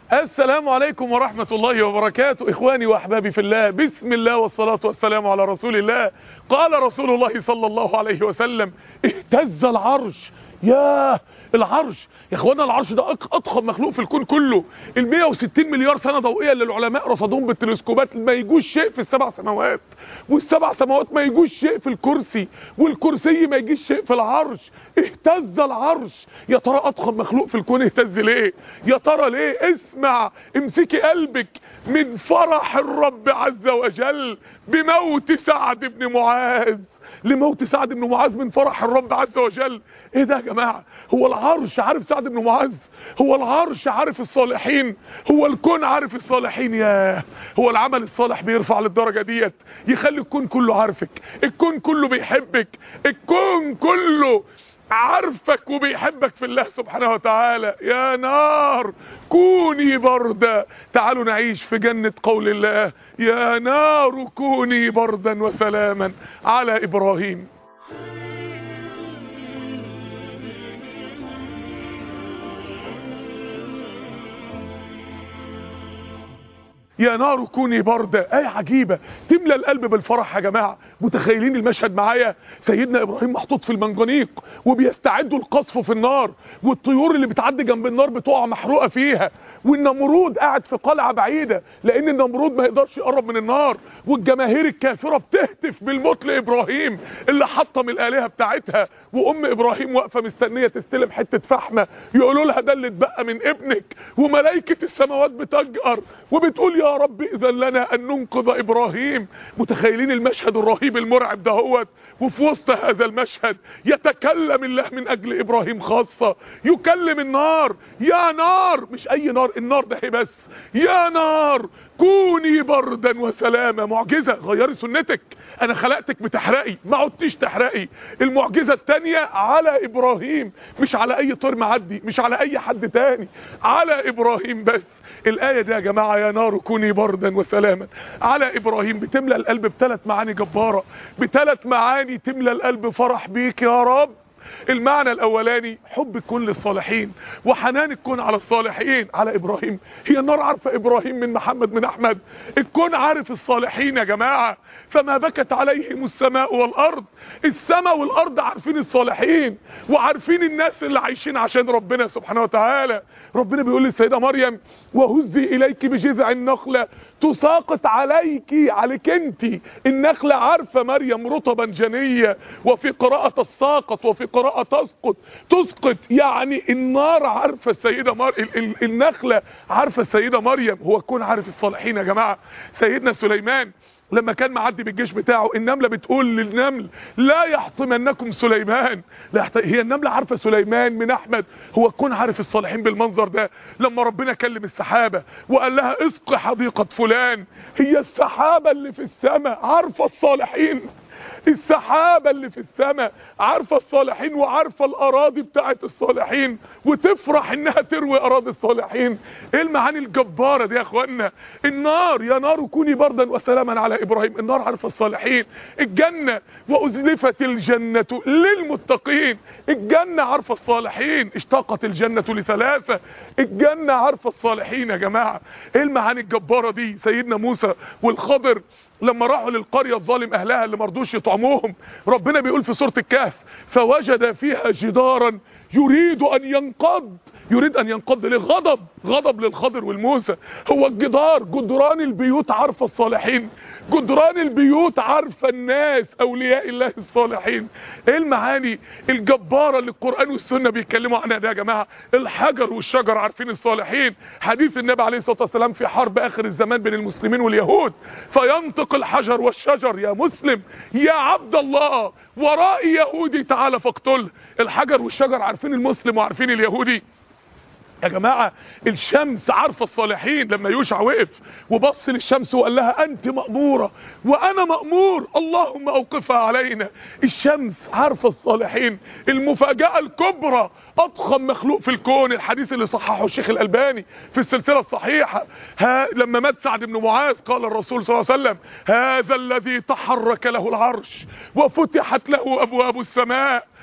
السلام عليكم ورحمة الله وبركاته إخواني وأحبابي في الله بسم الله والصلاة والسلام على رسول الله قال رسول الله صلى الله عليه وسلم اهتز العرش ياه العرش يا اخوانا العرش ده أك- اضخم مخلوق في الكون كله ال 160 مليار سنه ضوئيه اللي العلماء رصدوهم بالتلسكوبات ما يجوش شيء في السبع سماوات والسبع سماوات ما يجوش شيء في الكرسي والكرسي ما يجيش شيء في العرش اهتز العرش يا ترى اضخم مخلوق في الكون اهتز ليه يا ترى ليه اسمع امسكي قلبك من فرح الرب عز وجل بموت سعد بن معاذ لموت سعد بن معاذ من فرح الرب عز وجل ايه ده يا جماعه هو العرش عارف سعد بن معاذ هو العرش عارف الصالحين هو الكون عارف الصالحين يا هو العمل الصالح بيرفع للدرجه ديت يخلي الكون كله عارفك الكون كله بيحبك الكون كله عارفك وبيحبك في الله سبحانه وتعالى يا نار كوني بردا تعالوا نعيش في جنة قول الله يا نار كوني بردا وسلاما على إبراهيم يا نار كوني باردة آية عجيبة تملى القلب بالفرح يا جماعة متخيلين المشهد معايا سيدنا إبراهيم محطوط في المنجنيق وبيستعدوا القصف في النار والطيور اللي بتعدي جنب النار بتقع محروقة فيها والنمرود قاعد في قلعة بعيدة لأن النمرود ما يقدرش يقرب من النار والجماهير الكافرة بتهتف بالموت لإبراهيم اللي حطم الآلهة بتاعتها وأم إبراهيم واقفة مستنية تستلم حتة فحمة يقولوا لها ده اللي اتبقى من ابنك وملائكة السماوات بتجأر وبتقول يا رب إذا لنا أن ننقذ إبراهيم متخيلين المشهد الرهيب المرعب دهوت وفي وسط هذا المشهد يتكلم الله من أجل إبراهيم خاصة يكلم النار يا نار مش أي نار النار ده هي بس يا نار كوني بردا وسلاما معجزة غيري سنتك انا خلقتك بتحرقي ما عدتيش تحرقي المعجزة التانية على ابراهيم مش على اي طير معدي مش على اي حد تاني على ابراهيم بس الآية دي يا جماعة يا نار كوني بردا وسلاما على إبراهيم بتملى القلب بثلاث معاني جبارة بثلاث معاني تملى القلب فرح بيك يا رب المعنى الاولاني حب الكون للصالحين وحنان الكون على الصالحين على ابراهيم هي النار عارفه ابراهيم من محمد من احمد الكون عارف الصالحين يا جماعه فما بكت عليهم السماء والارض السماء والارض عارفين الصالحين وعارفين الناس اللي عايشين عشان ربنا سبحانه وتعالى ربنا بيقول للسيده مريم وهزي اليك بجذع النخله تساقط عليك عليك انت النخله عارفه مريم رطبا جنيه وفي قراءه الساقط وفي قراءه تسقط تسقط يعني النار عارفه السيده مر... ال... ال... النخله عارفه السيده مريم هو الكون عارف الصالحين يا جماعه سيدنا سليمان لما كان معدي بالجيش بتاعه النملة بتقول للنمل لا يحطمنكم سليمان لا يحط... هي النملة عارفة سليمان من احمد هو الكون عارف الصالحين بالمنظر ده لما ربنا كلم السحابة وقال لها اسق حديقة فلان هي السحابة اللي في السماء عارفة الصالحين السحابة اللي في السماء عارفة الصالحين وعارفة الأراضي بتاعت الصالحين وتفرح إنها تروي أراضي الصالحين إيه المعاني الجبارة دي يا أخوانا النار يا نار كوني بردا وسلاما على إبراهيم النار عارفة الصالحين الجنة وأزلفت الجنة للمتقين الجنة عارفة الصالحين اشتاقت الجنة لثلاثة الجنة عارفة الصالحين يا جماعة إيه المعاني الجبارة دي سيدنا موسى والخضر لما راحوا للقرية الظالم اهلها اللي مرضوش يطعموهم ربنا بيقول في سورة الكهف فوجد فيها جدارا يريد ان ينقض يريد ان ينقض لغضب غضب للخضر والموسى هو الجدار جدران البيوت عارفه الصالحين جدران البيوت عارفه الناس اولياء الله الصالحين ايه المعاني الجباره اللي القران والسنه بيتكلموا عنها ده يا جماعه الحجر والشجر عارفين الصالحين حديث النبي عليه الصلاه والسلام في حرب اخر الزمان بين المسلمين واليهود فينطق الحجر والشجر يا مسلم يا عبد الله ورائي يهودي تعالى فاقتله الحجر والشجر عارفين المسلم وعارفين اليهودي يا جماعة الشمس عارفة الصالحين لما يوشع وقف وبص للشمس وقال لها انت مأمورة وانا مأمور اللهم اوقفها علينا الشمس عارفة الصالحين المفاجأة الكبرى اضخم مخلوق في الكون الحديث اللي صححه الشيخ الالباني في السلسلة الصحيحة ها لما مات سعد بن معاذ قال الرسول صلى الله عليه وسلم هذا الذي تحرك له العرش وفتحت له ابواب السماء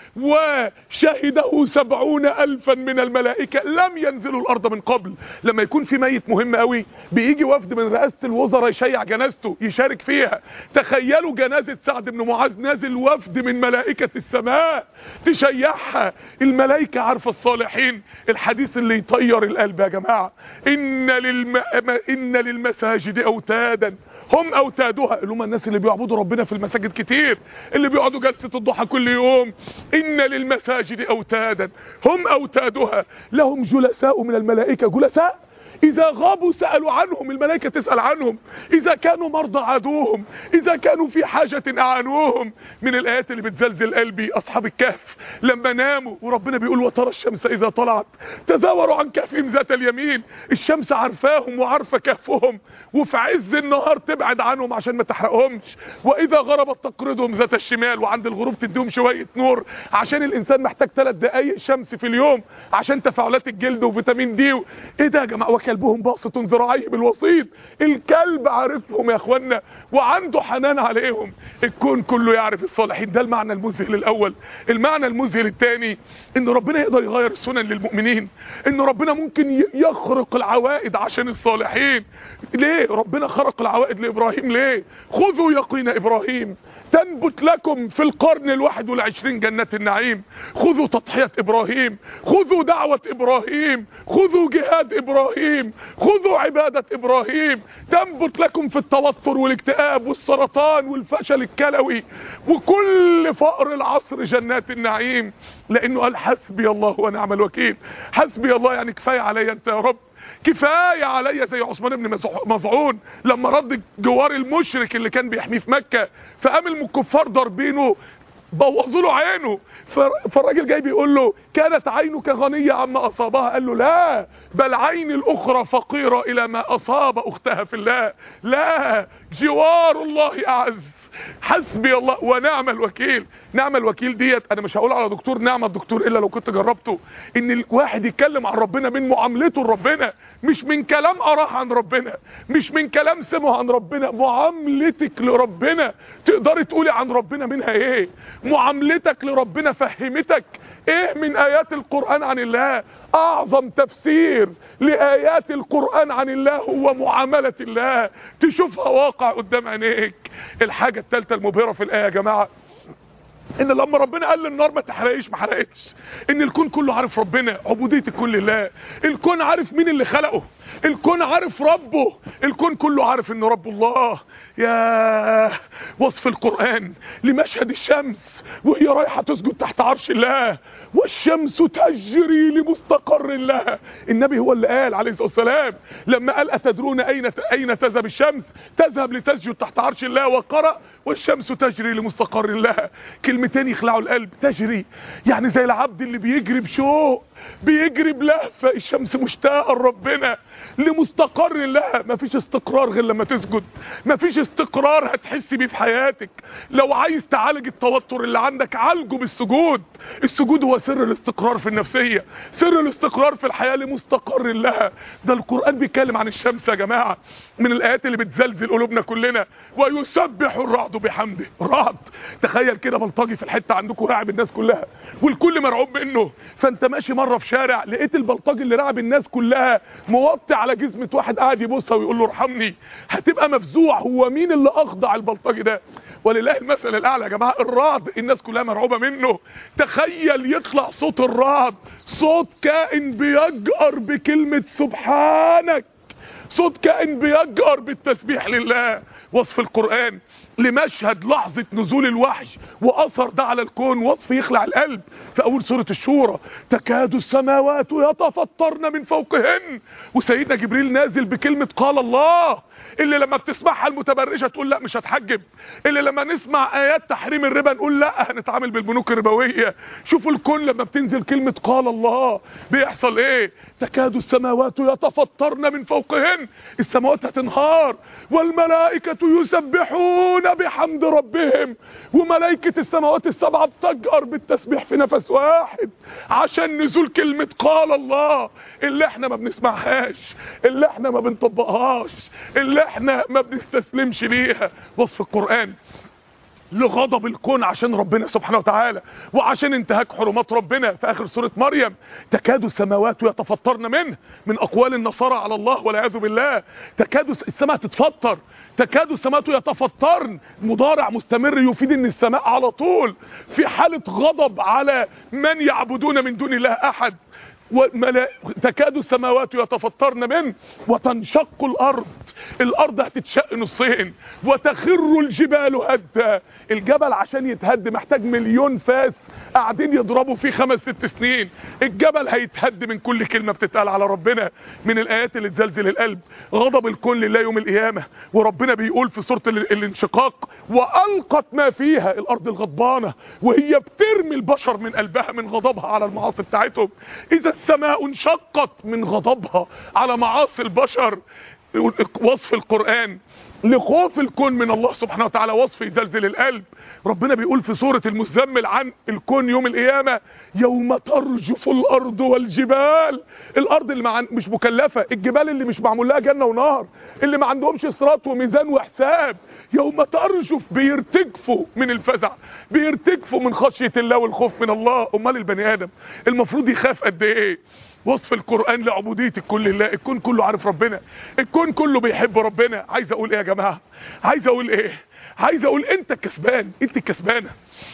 وشهده سبعون ألفا من الملائكة لم ينزلوا الأرض من قبل لما يكون في ميت مهم قوي بيجي وفد من رئاسة الوزراء يشيع جنازته يشارك فيها تخيلوا جنازة سعد بن معاذ نازل وفد من ملائكة السماء تشيعها الملائكة عارفة الصالحين الحديث اللي يطير القلب يا جماعة إن, للم... إن للمساجد أوتادا هم اوتادها اللي هم الناس اللي بيعبدوا ربنا في المساجد كتير اللي بيقعدوا جلسه الضحى كل يوم ان للمساجد اوتادا هم اوتادها لهم جلساء من الملائكه جلساء إذا غابوا سألوا عنهم الملائكة تسأل عنهم إذا كانوا مرضى عادوهم إذا كانوا في حاجة أعانوهم من الآيات اللي بتزلزل قلبي أصحاب الكهف لما ناموا وربنا بيقول وترى الشمس إذا طلعت تزاوروا عن كهفهم ذات اليمين الشمس عارفاهم وعارفة كهفهم وفي عز النهار تبعد عنهم عشان ما تحرقهمش وإذا غربت تقرضهم ذات الشمال وعند الغروب تديهم شوية نور عشان الإنسان محتاج ثلاث دقايق شمس في اليوم عشان تفاعلات الجلد وفيتامين دي و... إيه ده يا جماعة كلبهم باسط ذراعيه بالوسيط الكلب عارفهم يا اخوانا وعنده حنان عليهم الكون كله يعرف الصالحين ده المعنى المذهل الاول المعنى المذهل الثاني ان ربنا يقدر يغير السنن للمؤمنين ان ربنا ممكن يخرق العوائد عشان الصالحين ليه ربنا خرق العوائد لابراهيم ليه خذوا يقين ابراهيم تنبت لكم في القرن الواحد والعشرين جنات النعيم خذوا تضحية ابراهيم خذوا دعوة ابراهيم خذوا جهاد ابراهيم خذوا عبادة ابراهيم تنبت لكم في التوتر والاكتئاب والسرطان والفشل الكلوي وكل فقر العصر جنات النعيم لانه قال حسبي الله ونعم الوكيل حسبي الله يعني كفاية عليا انت يا رب كفايه عليا زي عثمان بن مظعون لما رد جوار المشرك اللي كان بيحميه في مكه فقام الكفار ضاربينه بوظوا له عينه فالراجل جاي بيقول له كانت عينك غنية عما أصابها قال له لا بل عين الأخرى فقيرة إلى ما أصاب أختها في الله لا جوار الله أعز حسبي الله ونعم الوكيل نعم الوكيل ديت انا مش هقول على دكتور نعم الدكتور الا لو كنت جربته ان الواحد يتكلم عن ربنا من معاملته لربنا مش من كلام اراه عن ربنا مش من كلام سمعه عن ربنا معاملتك لربنا تقدري تقولي عن ربنا منها ايه معاملتك لربنا فهمتك ايه من ايات القرآن عن الله اعظم تفسير لايات القرآن عن الله هو معاملة الله تشوفها واقع قدام عينيك الحاجة الثالثة المبهرة في الايه يا جماعة ان لما ربنا قال للنار ما تحرقش ما حرقتش ان الكون كله عارف ربنا عبوديه الكل لله الكون عارف مين اللي خلقه الكون عارف ربه الكون كله عارف ان رب الله يا وصف القرآن لمشهد الشمس وهي رايحة تسجد تحت عرش الله والشمس تجري لمستقر لها النبي هو اللي قال عليه الصلاة والسلام لما قال أتدرون أين أين تذهب الشمس تذهب لتسجد تحت عرش الله وقرأ والشمس تجري لمستقر لها كلمتين يخلعوا القلب تجري يعني زي العبد اللي بيجري بشوق بيجري بلهفة الشمس مشتاقة لربنا لمستقر لها مفيش استقرار غير لما تسجد مفيش استقرار هتحس بيه في حياتك لو عايز تعالج التوتر اللي عندك عالجه بالسجود السجود هو سر الاستقرار في النفسية سر الاستقرار في الحياة لمستقر لها ده القرآن بيتكلم عن الشمس يا جماعة من الآيات اللي بتزلزل قلوبنا كلنا ويسبح الرعد بحمده رعد تخيل كده بلطجي في الحتة عندكم راعب الناس كلها والكل مرعوب منه فانت ماشي مرة في شارع لقيت البلطجي اللي راعب الناس كلها موطي على جزمة واحد قاعد يبصها ويقول له ارحمني هتبقى مفزوع هو مين اللي اخضع البلطجي ده ولله المثل الاعلى يا جماعه الرعد الناس كلها مرعوبه منه تخيل يطلع صوت الرعد صوت كائن بيجأر بكلمه سبحانك صوت كائن بيجأر بالتسبيح لله وصف القرآن لمشهد لحظة نزول الوحي وأثر ده على الكون وصف يخلع القلب في أول سورة الشورى تكاد السماوات يتفطرن من فوقهن وسيدنا جبريل نازل بكلمة قال الله اللي لما بتسمعها المتبرجه تقول لا مش هتحجب اللي لما نسمع ايات تحريم الربا نقول لا هنتعامل بالبنوك الربويه شوفوا الكل لما بتنزل كلمه قال الله بيحصل ايه تكاد السماوات يتفطرن من فوقهن السماوات هتنهار والملائكه يسبحون بحمد ربهم وملائكه السماوات السبعه بتجأر بالتسبيح في نفس واحد عشان نزول كلمه قال الله اللي احنا ما بنسمعهاش اللي احنا ما بنطبقهاش اللي احنا ما بنستسلمش ليها وصف القرآن لغضب الكون عشان ربنا سبحانه وتعالى وعشان انتهاك حرمات ربنا في اخر سورة مريم تكاد السماوات يتفطرن منه من اقوال النصارى على الله والعياذ بالله تكاد السماء تتفطر تكاد السماوات يتفطرن مضارع مستمر يفيد ان السماء على طول في حالة غضب على من يعبدون من دون الله احد وملا... تكاد السماوات يتفطرن منه وتنشق الارض الارض هتتشق نصين وتخر الجبال هدا الجبل عشان يتهد محتاج مليون فاس قاعدين يضربوا فيه خمس ست سنين الجبل هيتهد من كل كلمة بتتقال على ربنا من الايات اللي تزلزل القلب غضب الكون لله يوم القيامة وربنا بيقول في سورة ال- الانشقاق والقت ما فيها الارض الغضبانة وهي بترمي البشر من قلبها من غضبها على المعاصي بتاعتهم اذا السماء انشقت من غضبها على معاصي البشر وصف القرآن لخوف الكون من الله سبحانه وتعالى وصف يزلزل القلب ربنا بيقول في سورة المزمل عن الكون يوم القيامة يوم ترجف الأرض والجبال الأرض اللي مع مش مكلفة الجبال اللي مش معمول لها جنة ونهر اللي ما عندهمش صراط وميزان وحساب يوم ترجف بيرتجفوا من الفزع بيرتجفوا من خشية الله والخوف من الله أمال البني آدم المفروض يخاف قد إيه وصف القرآن لعبودية الكل لله الكون كله عارف ربنا الكون كله بيحب ربنا عايز اقول ايه يا جماعة عايز اقول ايه عايز اقول انت الكسبان انت الكسبانة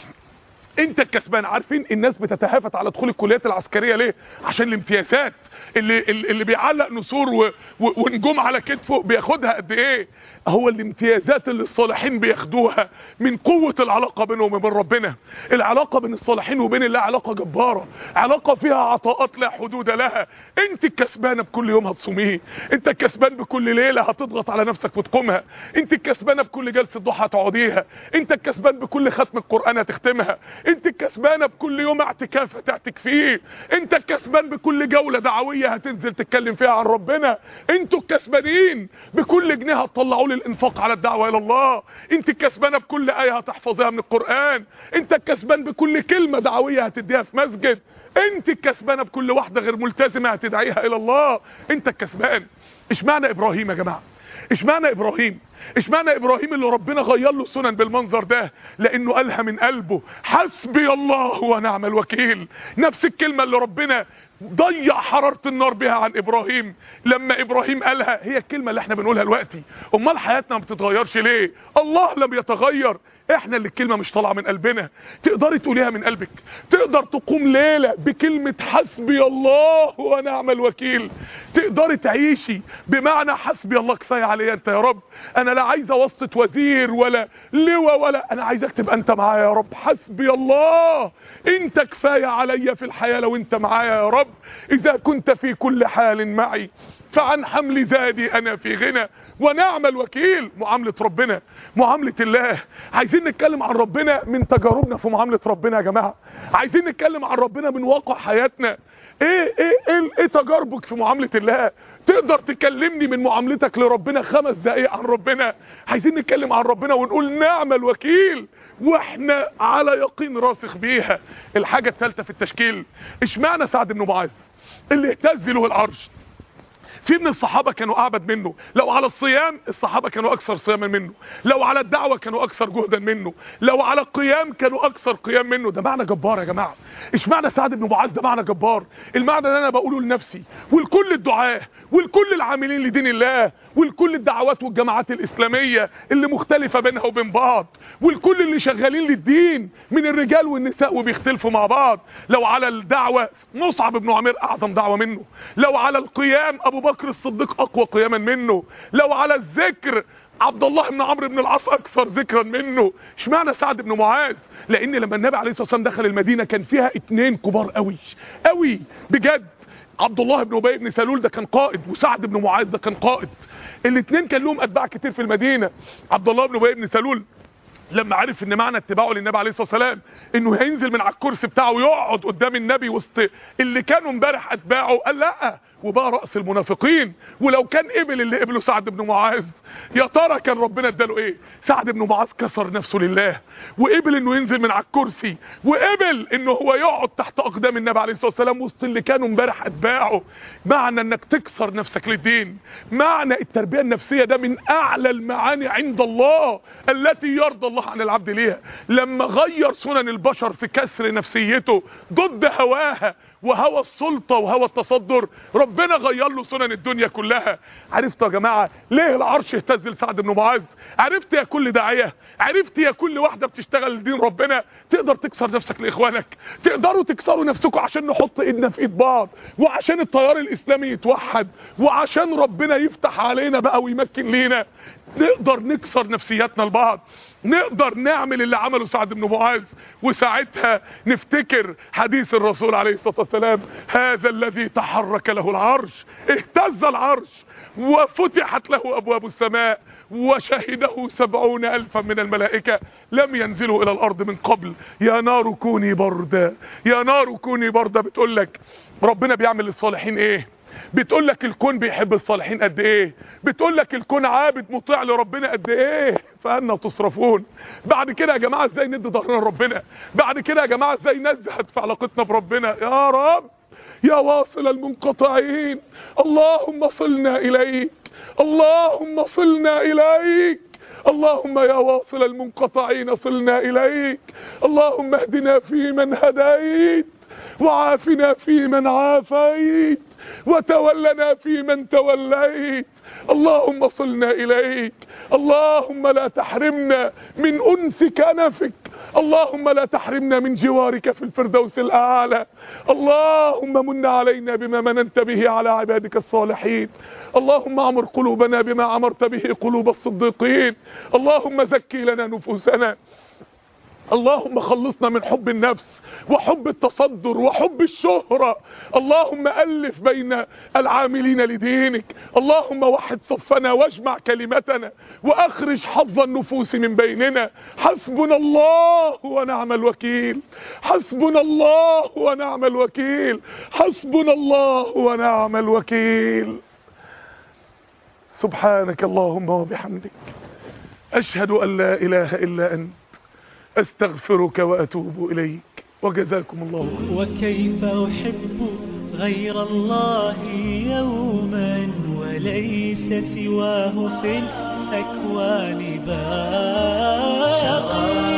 انت الكسبان عارفين الناس بتتهافت على دخول الكليات العسكريه ليه عشان الامتيازات اللي اللي بيعلق نسور و... و... ونجوم على كتفه بياخدها قد ايه هو الامتيازات اللي الصالحين بياخدوها من قوه العلاقه بينهم وبين ربنا العلاقه بين الصالحين وبين الله علاقه جباره علاقه فيها عطاءات لا حدود لها انت الكسبانه بكل يوم هتصوميه انت الكسبان بكل ليله هتضغط على نفسك وتقومها انت الكسبانه بكل جلسه ضحى هتقعديها انت الكسبان بكل ختم القران هتختمها انت الكسبانه بكل يوم اعتكاف هتعتك فيه انت الكسبان بكل جوله دعويه هتنزل تتكلم فيها عن ربنا انتوا الكسبانين بكل جنيه هتطلعوا للانفاق على الدعوه الى الله انت الكسبانه بكل ايه هتحفظيها من القران انت الكسبان بكل كلمه دعويه هتديها في مسجد انت الكسبانه بكل واحده غير ملتزمه هتدعيها الى الله انت الكسبان اشمعنى ابراهيم يا جماعه اشمعنى ابراهيم اشمعنى ابراهيم اللي ربنا غير له السنن بالمنظر ده لانه قالها من قلبه حسبي الله ونعم الوكيل نفس الكلمه اللي ربنا ضيع حراره النار بها عن ابراهيم لما ابراهيم قالها هي الكلمه اللي احنا بنقولها دلوقتي امال حياتنا ما بتتغيرش ليه الله لم يتغير احنا اللي الكلمه مش طالعه من قلبنا تقدري تقوليها من قلبك تقدر تقوم ليله بكلمه حسبي الله ونعم الوكيل تقدري تعيشي بمعنى حسبي الله كفايه عليا انت يا رب انا لا عايز واسطه وزير ولا لواء ولا انا عايزك تبقى انت معايا يا رب حسبي الله انت كفايه عليا في الحياه لو انت معايا يا رب اذا كنت في كل حال معي فعن حمل زادي انا في غنى ونعم الوكيل معاملة ربنا معاملة الله عايزين نتكلم عن ربنا من تجاربنا في معاملة ربنا يا جماعة عايزين نتكلم عن ربنا من واقع حياتنا ايه ايه ايه, إيه تجاربك في معاملة الله تقدر تكلمني من معاملتك لربنا خمس دقايق عن ربنا عايزين نتكلم عن ربنا ونقول نعم الوكيل واحنا على يقين راسخ بيها الحاجة الثالثة في التشكيل اشمعنى سعد بن معاذ اللي اهتز له العرش في من الصحابة كانوا أعبد منه لو على الصيام الصحابة كانوا أكثر صياما منه لو على الدعوة كانوا أكثر جهدا منه لو على القيام كانوا أكثر قيام منه ده معنى جبار يا جماعة إيش معنى سعد بن معاذ ده معنى جبار المعنى اللي أنا بقوله لنفسي ولكل الدعاة ولكل العاملين لدين الله ولكل الدعوات والجماعات الإسلامية اللي مختلفة بينها وبين بعض ولكل اللي شغالين للدين من الرجال والنساء وبيختلفوا مع بعض لو على الدعوة مصعب بن عمير أعظم دعوة منه لو على القيام أبو بكر الصديق أقوى قياما منه لو على الذكر عبد الله بن عمرو بن العاص اكثر ذكرا منه اشمعنى سعد بن معاذ لان لما النبي عليه الصلاه والسلام دخل المدينه كان فيها اتنين كبار قوي قوي بجد عبد الله بن ابي بن سلول ده كان قائد وسعد بن معاذ ده كان قائد الاثنين كان لهم اتباع كتير في المدينه عبد الله بن ابي بن سلول لما عرف ان معنى اتباعه للنبي عليه الصلاه والسلام انه هينزل من على الكرسي بتاعه ويقعد قدام النبي وسط اللي كانوا امبارح اتباعه قال لا وبقى راس المنافقين ولو كان قبل اللي قبله سعد بن معاذ يا ترى كان ربنا اداله ايه سعد بن معاذ كسر نفسه لله وقبل انه ينزل من على الكرسي وقبل انه هو يقعد تحت اقدام النبي عليه الصلاه والسلام وسط اللي كانوا امبارح اتباعه معنى انك تكسر نفسك للدين معنى التربيه النفسيه ده من اعلى المعاني عند الله التي يرضى الله الله عن العبد ليها لما غير سنن البشر في كسر نفسيته ضد هواها وهوى السلطة وهوى التصدر ربنا غير له سنن الدنيا كلها عرفتوا يا جماعة ليه العرش اهتز لسعد بن معاذ عرفت يا كل داعية عرفت يا كل واحدة بتشتغل لدين ربنا تقدر تكسر نفسك لاخوانك تقدروا تكسروا نفسكم عشان نحط ايدنا في ايد بعض وعشان التيار الاسلامي يتوحد وعشان ربنا يفتح علينا بقى ويمكن لينا نقدر نكسر نفسياتنا لبعض نقدر نعمل اللي عمله سعد بن معاذ وساعتها نفتكر حديث الرسول عليه الصلاة والسلام هذا الذي تحرك له العرش اهتز العرش وفتحت له أبواب السماء وشهده سبعون ألفا من الملائكة لم ينزلوا إلى الأرض من قبل يا نار كوني بردا يا نار كوني بردا بتقول لك ربنا بيعمل للصالحين ايه بتقول لك الكون بيحب الصالحين قد ايه بتقول لك الكون عابد مطيع لربنا قد ايه فأنا تصرفون بعد كده يا جماعة ازاي ندي ظهرنا لربنا بعد كده يا جماعة ازاي نزهد في علاقتنا بربنا يا رب يا واصل المنقطعين اللهم صلنا إليك اللهم صلنا إليك اللهم يا واصل المنقطعين صلنا إليك اللهم اهدنا فيمن هديت وعافنا فيمن عافيت وتولنا فيمن توليت اللهم صلنا إليك اللهم لا تحرمنا من أنس كنفك اللهم لا تحرمنا من جوارك في الفردوس الأعلى اللهم من علينا بما مننت به على عبادك الصالحين اللهم امر قلوبنا بما امرت به قلوب الصديقين اللهم زكي لنا نفوسنا اللهم خلصنا من حب النفس وحب التصدر وحب الشهرة اللهم ألف بين العاملين لدينك اللهم وحد صفنا واجمع كلمتنا وأخرج حظ النفوس من بيننا حسبنا الله ونعم الوكيل حسبنا الله ونعم الوكيل حسبنا الله ونعم الوكيل سبحانك اللهم وبحمدك أشهد أن لا إله إلا أنت استغفرك واتوب اليك وجزاكم الله خيرا وكيف أحب غير الله يوما وليس سواه في الأكوان بار